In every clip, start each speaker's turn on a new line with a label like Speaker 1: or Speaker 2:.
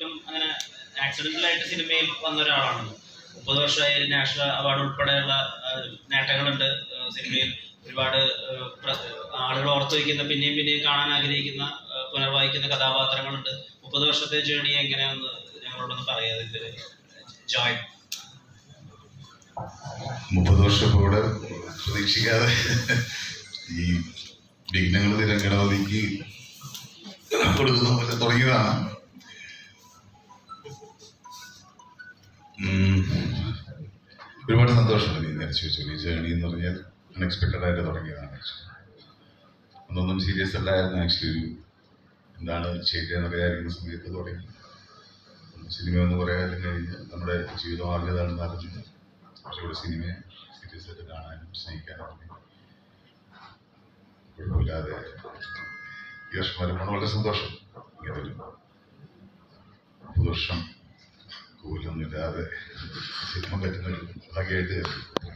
Speaker 1: ഒട്ടും അങ്ങനെ ആക്സിഡന്റലായിട്ട് സിനിമയിൽ വന്ന ഒരാളാണ് മുപ്പത് വർഷമായി നാഷണൽ അവാർഡ് ഉൾപ്പെടെയുള്ള ആ, നേട്ടങ്ങളുണ്ട് ആ, സിനിമയിൽ ഒരുപാട് ആ, പ്ര- ആളുകൾ ഓർത്തു വയ്ക്കുന്ന പിന്നെയും പിന്നെയും കാണാൻ ആഗ്രഹിക്കുന്ന ആ, പുനർവായിക്കുന്ന കഥാപാത്രങ്ങളുണ്ട് മുപ്പത് വർഷത്തെ ജേണി എങ്ങനെയാണെന്ന് ഞങ്ങളോടൊന്ന് പറയാം അതിന്റെ ജോയ്
Speaker 2: മുപ്പത് വർഷം ഇപ്പോൾ ഇവിടെ പ്രതീക്ഷിക്കാതെ ഈ വിഘ്നങ്ങൾ നിരം ഗണപതിക്ക് കൊടുക്കുന്ന പോലെ തുടങ്ങിയതാണ് ഉം. ഒരുപാട് സന്തോഷമുണ്ട് നീ നേരെ ചോദിച്ചു ഈ ജേണി എന്ന് പറഞ്ഞാൽ അൺഎക്സ്പെക്റ്റഡ് ആയിട്ട് തുടങ്ങിയതാണ് actually. അന്നൊന്നും സീരിയസ് അല്ലായിരുന്നു ആക്ച്വലി ഒരു എന്താണ് ചെയ്തതെന്നൊക്കെ ആയിരിക്കുന്ന സമയത്ത് തുടങ്ങി സിനിമ എന്ന് പറയാൻ കഴിഞ്ഞ് നമ്മുടെ ജീവിതമാർഗ്ഗം ഏതാണെന്ന് അറിഞ്ഞു കുറച്ചുകൂടി സിനിമയെ സീരിയസ് ആയിട്ട് കാണാനും സ്നേഹിക്കാനും തുടങ്ങി കുഴപ്പമില്ലാതെ ഈ വർഷം വരുമ്പോൾ വളരെ സന്തോഷം ഇങ്ങനെ ഒരു മുപ്പത് വർഷം കൂലൊന്നുമില്ലാതെ സിനിമ പറ്റുന്ന ഒരു ഭാഗ്യമായിട്ട് കരുതി.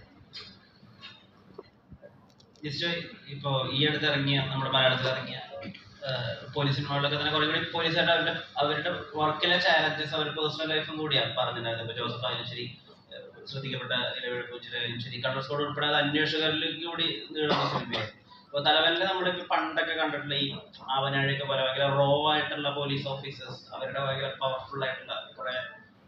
Speaker 1: ജസ്റ്റ് ഇപ്പോ ഈ അടുത്ത് ഇറങ്ങിയ നമ്മുടെ മലയാളത്തിൽ ഇറങ്ങിയ പോലീസ് സിനിമകളിലൊക്കെ തന്നെ കുറെ കൂടി പോലീസുകാരുടെ അവരുടെ അവരുടെ വർക്കിലെ ചാലഞ്ചസ് അവരുടെ പേഴ്സണൽ ലൈഫും കൂടിയാണ് പറഞ്ഞിട്ടുണ്ടായിരുന്നത് ഇപ്പൊ ജോസഫ് ആയാലും ശരി ഏഹ് ശ്രദ്ധിക്കപ്പെട്ട ഇലവെഴുപ്പൂച്ചിലായാലും ശരി കണ്ണൂർ സ്കോഡ് ഉൾപ്പെടെ അത് അന്വേഷകരിലേക്ക് കൂടി നീളുന്ന സിനിമയാണ് അപ്പൊ തലവനിൽ നമ്മുടെ ഇപ്പൊ പണ്ടൊക്കെ കണ്ടിട്ടുള്ള ഈ ആവനാഴിയൊക്കെ പോലെ ഭയങ്കര റോ ആയിട്ടുള്ള പോലീസ് ഓഫീസേഴ്സ് അവരുടെ ഭയങ്കര പവർഫുൾ ആയിട്ടുള്ള കുറെ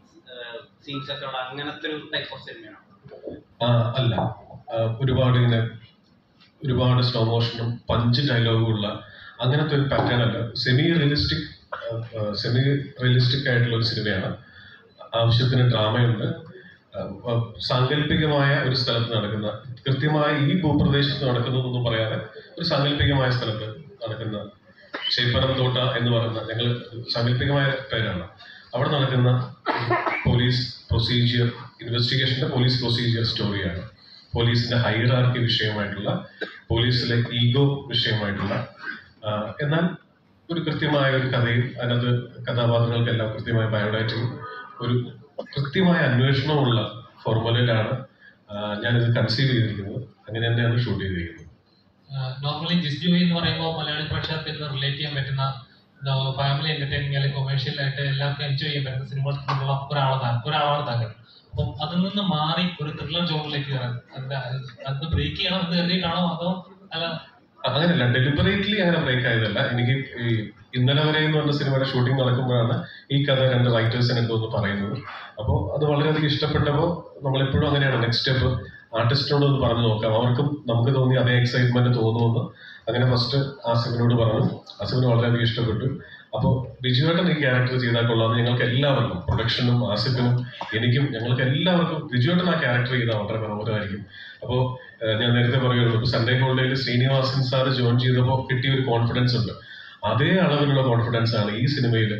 Speaker 1: സീൻസ് ഒക്കെ ഉള്ള അങ്ങനത്തെ ഒരു ടൈപ്പ് ഓഫ് സിനിമയാണ്
Speaker 3: ആ, അല്ല ആ, ഒരുപാട് ഇങ്ങനെ ഒരുപാട് സ്ലോ മോഷനും പഞ്ച് ഡയലോഗും ഉള്ള അങ്ങനത്തെ ഒരു പാറ്റേൺ അല്ല സെമി റിയലിസ്റ്റിക് സെമി റിയലിസ്റ്റിക് ആയിട്ടുള്ള ഒരു സിനിമയാണ് ആവശ്യത്തിന് ഡ്രാമയുണ്ട് ആ, ആ, സാങ്കല്പികമായ ഒരു സ്ഥലത്ത് നടക്കുന്ന കൃത്യമായി ഈ ഭൂപ്രദേശത്ത് നടക്കുന്നതെന്നൊന്നും പറയാതെ ഒരു സാങ്കല്പികമായ സ്ഥലത്ത് നടക്കുന്ന ചേപ്പനം തോട്ട എന്ന് പറയുന്ന ഞങ്ങൾ സാങ്കല്പികമായ പേരാണ് അവിടെ നടക്കുന്ന പോലീസ് പ്രൊസീജിയർ ഇൻവെസ്റ്റിഗേഷന്റെ പോലീസ് പ്രൊസീജിയർ സ്റ്റോറിയാണ് പോലീസിന്റെ ഹൈറാർക്കി വിഷയമായിട്ടുള്ള പോലീസിലെ ഈഗോ വിഷയമായിട്ടുള്ള ആ, എന്നാൽ ഒരു കൃത്യമായ ഒരു കഥയും അതിനകത്ത് കഥാപാത്രങ്ങൾക്കെല്ലാം കൃത്യമായ ബയോഡാറ്റയും ഒരു കൃത്യമായ അന്വേഷണമുള്ള ഫോർമുലയിലാണ് ആ, ഞാനിത് കൺസീവ് ചെയ്തിരിക്കുന്നത് അങ്ങനെ തന്നെയാണ് ഷൂട്ട് ചെയ്തിരിക്കുന്നത്
Speaker 4: നോർമലി ജിസ് ജോയി എന്ന് പറയുമ്പോൾ മലയാളി പ്രേക്ഷകർക്ക് ഇത് റിലേറ്റ് ചെയ്യാൻ പറ്റുന്ന ഫാമിലി എന്റർടൈനിങ് അല്ലെങ്കിൽ കൊമേഴ്ഷ്യൽ ആയിട്ട് എല്ലാവർക്കും എൻജോയ് ചെയ്യാൻ പറ്റുന്ന സിനിമകളുള്ള ഒരാളാണ് ഒരാളാണ് താങ്കൾ അപ്പം അതിൽ നിന്ന് മാറി ഒരു ത്രില്ലർ ജോണിലേക്ക് കയറാൻ എന്താ അത് ബ്രേക്ക് ചെയ്യണം എന്ന് കരുതിയിട്ടാണോ അതോ അല്ല
Speaker 3: അങ്ങനെയല്ല ഡെലിബറേറ്റ്ലി അങ്ങനെ ബ്രേക്ക് ആയതല്ല എനിക്ക് ഈ ഇന്നലെ വരെ എന്ന് പറഞ്ഞ സിനിമയുടെ ഷൂട്ടിംഗ് നടക്കുമ്പോഴാണ് ഈ കഥ രണ്ട് റൈറ്റേഴ്സിന് എന്തോ എന്ന് പറയുന്നത് അപ്പോൾ അത് വളരെയധികം ഇഷ്ടപ്പെട്ടപ്പോൾ നമ്മളെപ്പോഴും അങ്ങനെയാണ് നെക്സ്റ്റ് സ്റ്റെപ്പ് ആർട്ടിസ്റ്റിനോട് ഒന്ന് പറഞ്ഞു നോക്കാം അവർക്കും നമുക്ക് തോന്നി അതേ എക്സൈറ്റ്മെന്റ് തോന്നുമെന്ന് അങ്ങനെ ഫസ്റ്റ് ആസിഫിനോട് പറഞ്ഞു ആസിഫിന് വളരെയധികം ഇഷ്ടപ്പെട്ടു അപ്പോൾ ബിജുവേട്ടൻ ഈ ക്യാരക്ടർ ചെയ്താൽ കൊള്ളാമെന്ന് ഞങ്ങൾക്ക് എല്ലാവർക്കും പ്രൊഡക്ഷനും ആസിഫിനും എനിക്കും ഞങ്ങൾക്ക് എല്ലാവർക്കും ബിജുവേട്ടൻ ആ ക്യാരക്ടർ ചെയ്താൽ വളരെ മനോഹരമായിരിക്കും അപ്പോൾ ഞാൻ നേരത്തെ പറയുന്നത് ഇപ്പോൾ സൺഡേ ഹോളിഡേയിൽ ശ്രീനിവാസൻ സാർ ജോയിൻ ചെയ്തപ്പോൾ കിട്ടിയ ഒരു കോൺഫിഡൻസ് ഉണ്ട് അതേ അളവിലുള്ള കോൺഫിഡൻസ് ആണ് ഈ സിനിമയിൽ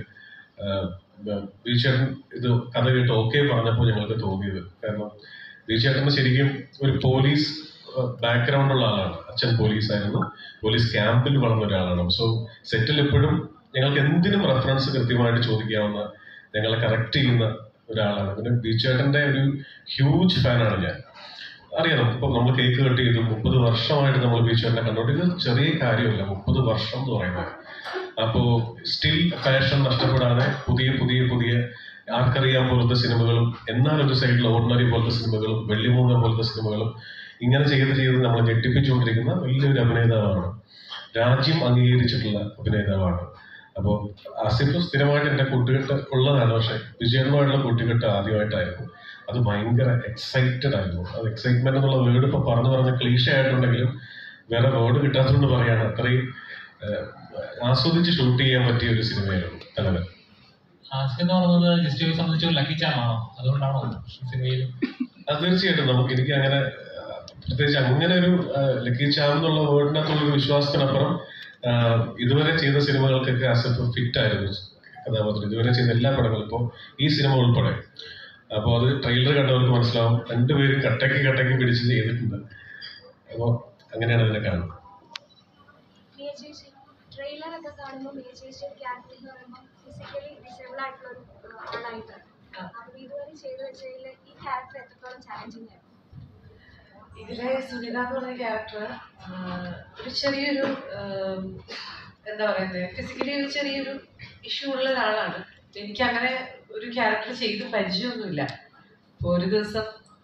Speaker 3: ബിജുചേട്ടൻ ഇത് കഥ കേട്ട് ഓക്കെ പറഞ്ഞപ്പോൾ ഞങ്ങൾക്ക് തോന്നിയത് കാരണം ബിജുചേട്ടന് ശരിക്കും ഒരു പോലീസ് ബാക്ക്ഗ്രൗണ്ട് ഉള്ള ആളാണ് അച്ഛൻ പോലീസ് ആയിരുന്നു പോലീസ് ക്യാമ്പിൽ വളർന്ന ഒരാളാണ് സോ സെറ്റിൽ എപ്പോഴും ഞങ്ങൾക്ക് എന്തിനും റെഫറൻസ് കൃത്യമായിട്ട് ചോദിക്കാവുന്ന ഞങ്ങളെ കറക്റ്റ് ചെയ്യുന്ന ഒരാളാണ് പിന്നെ ബിജുചേട്ടന്റെ ഒരു ഹ്യൂജ് ഫാനാണ് ഞാൻ അറിയാം ഇപ്പം നമ്മൾ കേക്ക് കട്ട് ചെയ്തു മുപ്പത് വർഷമായിട്ട് നമ്മൾ ബീച്ചുകാരനെ കണ്ടോണ്ട് ഇത് ചെറിയ കാര്യമല്ല മുപ്പത് വർഷം എന്ന് പറയുന്നത് അപ്പോൾ സ്റ്റിൽ ഫാഷൻ നഷ്ടപ്പെടാതെ പുതിയ പുതിയ പുതിയ ആർക്കറിയാൻ പോലത്തെ സിനിമകളും എന്നാൽ ഒരു സൈഡിൽ ഓർഡിനറി പോലത്തെ സിനിമകളും വെള്ളിമൂങ്ങ പോലത്തെ സിനിമകളും ഇങ്ങനെ ചെയ്ത് ചെയ്ത് നമ്മളെ ഞെട്ടിപ്പിച്ചുകൊണ്ടിരിക്കുന്ന വലിയൊരു അഭിനേതാവാണ് രാജ്യം അംഗീകരിച്ചിട്ടുള്ള അഭിനേതാവാണ് അപ്പോൾ ആസിഫ് സ്ഥിരമായിട്ട് എൻ്റെ കൂട്ടുകെട്ട് ഉള്ളതാണ് പക്ഷേ വിജയനുമായിട്ടുള്ള കൂട്ടുകെട്ട് ആദ്യമായിട്ടായിരുന്നു അത് ഭയങ്കര എക്സൈറ്റഡ് ആയിരുന്നു അത് എക്സൈറ്റ്മെന്റ് എന്നുള്ള വേർഡ് ഇപ്പൊ പറഞ്ഞു പറഞ്ഞ ക്ലീഷ ആയിട്ടുണ്ടെങ്കിലും വേറെ വേർഡ് കിട്ടാത്തതുകൊണ്ട് പറയാണ് അത്രയും ഏഹ്, ആസ്വദിച്ച് ഷൂട്ട് ചെയ്യാൻ പറ്റിയ ഒരു സിനിമയായിരുന്നു തലവൻ
Speaker 4: ആസ്ക് എന്ന് പറയുന്നത് ജിസ് ജോയെ സംബന്ധിച്ച് ഒരു ലക്കി ചാമാണോ അതുകൊണ്ടാണോ സിനിമയിൽ
Speaker 3: അത് തീർച്ചയായിട്ടും നമുക്ക് എനിക്ക് അങ്ങനെ ആ, പ്രത്യേകിച്ച് അങ്ങനെ ഒരു ലക്കി ചാം എന്നുള്ള വേർഡിനകത്തുള്ള ഒരു വിശ്വാസത്തിനപ്പുറം ആ, ഇതുവരെ ചെയ്ത സിനിമകൾക്കൊക്കെ ആസിഫ് ഫിറ്റ് ആയിരുന്നു കഥാപാത്രം ഇതുവരെ ചെയ്ത എല്ലാ പടങ്ങളും ഇപ്പോൾ ഈ സിനിമ ഉൾപ്പെടെ അപ്പോൾ അത് ട്രെയിലർ കണ്ടവർക്ക് മനസ്സിലാവും രണ്ടുപേരും കട്ടയ്ക്ക് കട്ടയ്ക്ക് പിടിച്ച് ചെയ്തിട്ടുണ്ട് അപ്പോൾ അങ്ങനെയാണ് അതിനെ കാണുന്നത്
Speaker 5: മിയ ചേച്ചി ട്രെയിലർ ഒക്കെ കാണുമ്പോൾ മിയ ചേച്ചി ഒരു ക്യാരക്ടർ എന്ന് പറയുമ്പോൾ ഫിസിക്കലി ഡിസേബിൾ ആയിട്ടുള്ള ഒരു ആ, ആളായിട്ടാണ് അപ്പൊ ഇതുവരെ ചെയ്തു വെച്ചതിൽ ഈ ക്യാരക്ടർ എത്രത്തോളം ചാലഞ്ചിങ് ആയിരുന്നു
Speaker 6: ഇതിലെ സുനിത എന്ന് പറഞ്ഞ ക്യാരക്ടർ ഒരു ചെറിയൊരു ആം, എന്താ പറയുന്നത് ഫിസിക്കലി ഒരു ചെറിയൊരു ഇഷ്യൂ ഉള്ള ഒരാളാണ് എനിക്ക് അങ്ങനെ ഒരു ക്യാരക്ടർ ചെയ്ത് പരിചയമൊന്നുമില്ല അപ്പൊ ഒരു ദിവസം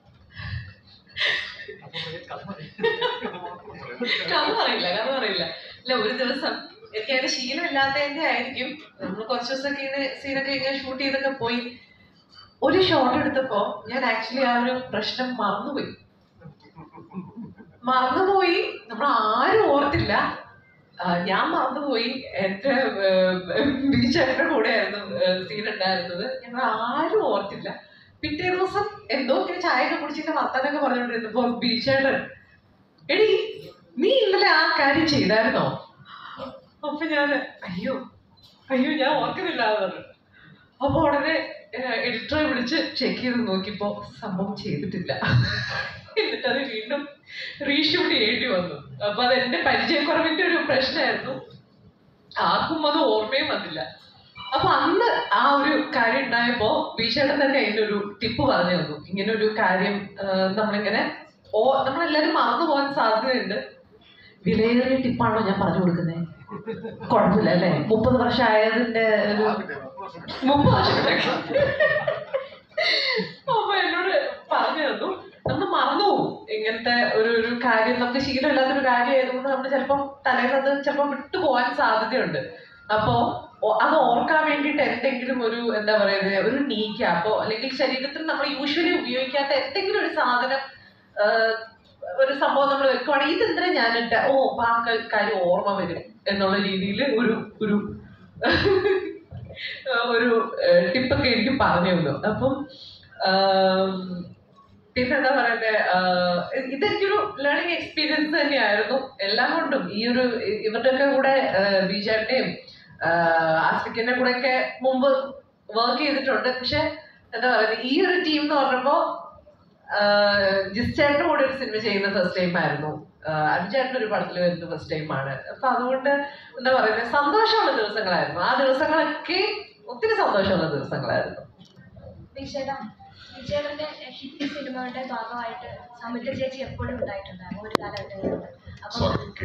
Speaker 6: കഥ പറയില്ല കഥ പറയില്ല ഇല്ല ഒരു ദിവസം എനിക്ക് അങ്ങനെ ശീലമില്ലാത്തതിന്റെ ആയിരിക്കും നമ്മൾ കുറച്ച് ദിവസമൊക്കെ ഇങ്ങനെ സീനൊക്കെ ഇങ്ങനെ ഷൂട്ട് ചെയ്തൊക്കെ പോയി ഒരു ഷോട്ട് എടുത്തപ്പോ ഞാൻ ആക്ച്വലി ആ ഒരു പ്രശ്നം മറന്നുപോയി മറന്നുപോയി നമ്മൾ ആരും ഓർത്തില്ല ആ, ഞാൻ മറന്നുപോയി എന്റെ ബീച്ചേട്ടന്റെ കൂടെ ആയിരുന്നു സീൻ ഉണ്ടായിരുന്നത് ഞങ്ങൾ ആരും ഓർത്തില്ല പിറ്റേ ദിവസം എന്തോ ഒക്കെ ചായ ഒക്കെ കുടിച്ചിട്ട് വർത്താനൊക്കെ പറഞ്ഞുകൊണ്ടിരുന്നപ്പോ ബീച്ചേട്ടൻ എടി നീ ഇന്നലെ ആ കാര്യം ചെയ്തായിരുന്നോ അപ്പൊ ഞാൻ അയ്യോ അയ്യോ ഞാൻ ഓർക്കുന്നില്ല എന്ന് പറഞ്ഞു അപ്പൊ ഉടനെ എഡിറ്ററെ വിളിച്ച് ചെക്ക് ചെയ്ത് നോക്കിയപ്പോ സംഭവം ചെയ്തിട്ടില്ല എന്നിട്ട് അത് വീണ്ടും റീഷൂട്ട് ചെയ്യേണ്ടി വന്നു അപ്പൊ അത് എന്റെ പരിചയക്കുറവിന്റെ ഒരു പ്രശ്നമായിരുന്നു ആർക്കും അത് ഓർമ്മയും വന്നില്ല അപ്പൊ അന്ന് ആ ഒരു കാര്യം ഉണ്ടായപ്പോ ബീച്ചേട്ടൻ തന്നെ അതിനൊരു ടിപ്പ് പറഞ്ഞു തന്നു ഇങ്ങനെ ഒരു കാര്യം ആ, നമ്മളിങ്ങനെ ഓ നമ്മളെല്ലാരും മറന്നു പോകാൻ സാധ്യതയുണ്ട് വിലയേറിയ ടിപ്പാണോ ഞാൻ പറഞ്ഞു കൊടുക്കുന്നത് കുഴപ്പമില്ല അല്ലേ മുപ്പത് വർഷം ആയതിന്റെ ഒരു മുപ്പത് വർഷം അപ്പൊ എന്നോട് പറഞ്ഞു തന്നു നമ്മൾ മറന്നു പോകും ഇങ്ങനത്തെ ഒരു ഒരു കാര്യം നമുക്ക് ശീലമില്ലാത്തൊരു കാര്യം ആയതുകൊണ്ട് നമ്മൾ ചിലപ്പം തലേന്നത് ചിലപ്പോൾ വിട്ടു പോകാൻ സാധ്യതയുണ്ട് അപ്പോ ഓ- അത് ഓർക്കാൻ വേണ്ടിയിട്ട് എന്തെങ്കിലും ഒരു എന്താ പറയുന്നത് ഒരു നീ ക്യാപ്പോ അല്ലെങ്കിൽ ശരീരത്തിൽ നമ്മൾ യൂഷ്വലി ഉപയോഗിക്കാത്ത എന്തെങ്കിലും ഒരു സാധനം ആ, ഒരു സംഭവം നമ്മൾ വെക്കുവാണെങ്കിൽ ഇതെന്തിനാ ഞാനിട്ട് ഓ അപ്പൊ ആ ക- കാര്യം ഓർമ്മ വരും എന്നുള്ള രീതിയിൽ ഒരു ഒരു ഒരു ടിപ്പൊക്കെ എനിക്ക് പറഞ്ഞു തന്നു അപ്പം ആം, പിന്നെ എന്താ പറയുന്നത് ഇതെനിക്കൊരു ലേണിംഗ് എക്സ്പീരിയൻസ് തന്നെയായിരുന്നു എല്ലാം കൊണ്ടും ഈ ഒരു ഇ- ഇവരുടെയൊക്കെ കൂടെ ബിജാട്ടിന്റെയും ആസ്പിക്കിന്റെ കൂടെ ഒക്കെ മുമ്പ് വർക്ക് ചെയ്തിട്ടുണ്ട് പക്ഷെ എന്താ പറയുക ഈ ഒരു ടീം എന്ന് പറഞ്ഞപ്പോ ജിസ്റ്റേട്ടന്റെ കൂടെ ഒരു സിനിമ ചെയ്യുന്ന ഫസ്റ്റ് ടൈം ആയിരുന്നു അഞ്ചേട്ടൻ ഒരു പടത്തിൽ വരുന്ന ഫസ്റ്റ് ടൈം ആണ് അപ്പൊ അതുകൊണ്ട് എന്താ പറയുന്നത് സന്തോഷമുള്ള ദിവസങ്ങളായിരുന്നു ആ ദിവസങ്ങളൊക്കെ ഒത്തിരി സന്തോഷമുള്ള ദിവസങ്ങളായിരുന്നു
Speaker 5: വിജയേട്ടാ വിജയേട്ടന്റെ ഹിറ്റ് സിനിമകളുടെ ഭാഗമായിട്ട് സമുദ്ര ചേച്ചി എപ്പോഴും ഉണ്ടായിട്ടുണ്ടായിരുന്നു ഒരു കാലഘട്ടങ്ങളിൽ അപ്പൊ
Speaker 2: സോറി